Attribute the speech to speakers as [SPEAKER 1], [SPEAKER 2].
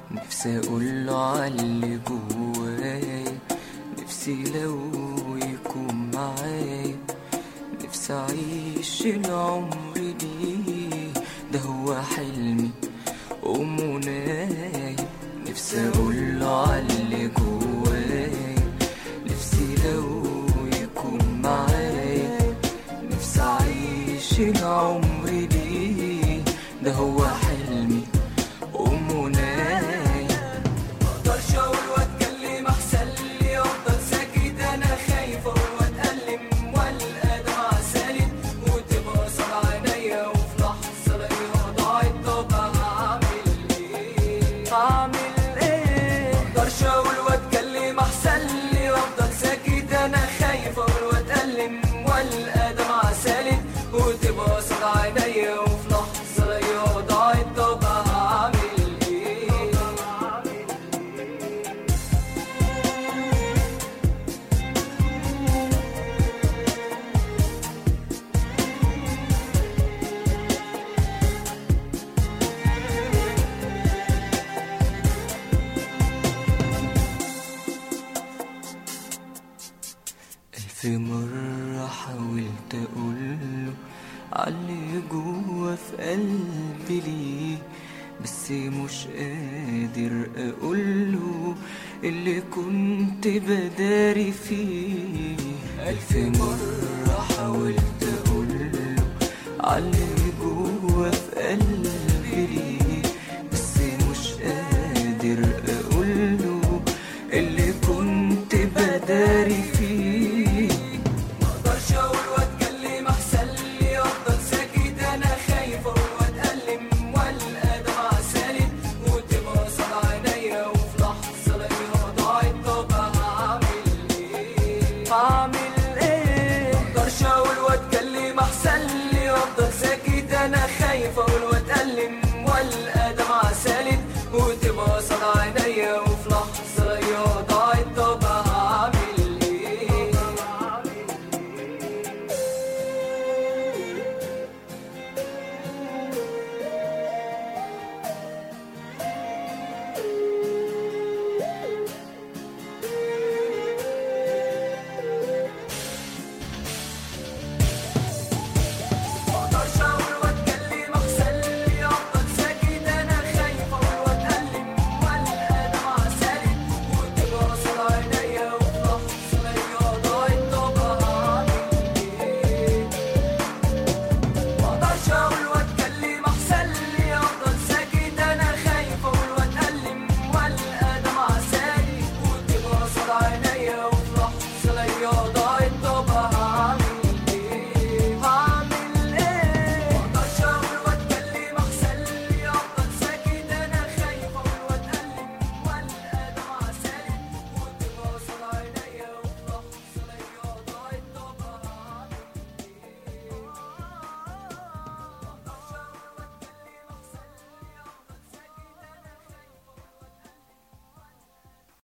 [SPEAKER 1] نفسي اقوله عاللي جوايا نفسي لو يكون معايا نفسي اعيش العمر ليه ده هو حلمي ومنايا نفسي اقوله عاللي جوايا نفسي لو يكون معايا نفسي اعيش العمر ليه ده هو حلمي ومنايا
[SPEAKER 2] مقدرش اقول واتكلم احسن لي افضل ساكت انا خايف اقول واتألم والقى دمعة سالت وتبقى صار عينيا وفي لحظة الاقيها ضاعت طب هعمل ايه هعمل ايه مقدرش اقول واتكلم احسن لي افضل ساكت انا خايف اقول واتألم والقى دمعة سالت وتبقى صار عينيا وفي لحظة الاقيها ضاعت طب هعمل ايه
[SPEAKER 1] ألف مرة حاولت أقوله عاللي جوا في قلبي ليه بس مش قادر أقوله اللي كنت بداري فيه ألف مرة حاولت أقوله عاللي جوا في قلبي ليه بس مش قادر أقوله اللي كنت بداري فيه
[SPEAKER 2] مقدرش اقول واتكلم احسن لي افضل ساكت انا خايف اقول واتألم والقى دمعة سالت وتبقى صار عينيا وفي لحظة الاقيها ضاعت طب هعمل ايه هعمل ايه مقدرش اقول واتكلم احسن لي افضل ساكت انا خايف اقول واتألم والقى دمعة سالت وتبقى صار عينيا وفي لحظة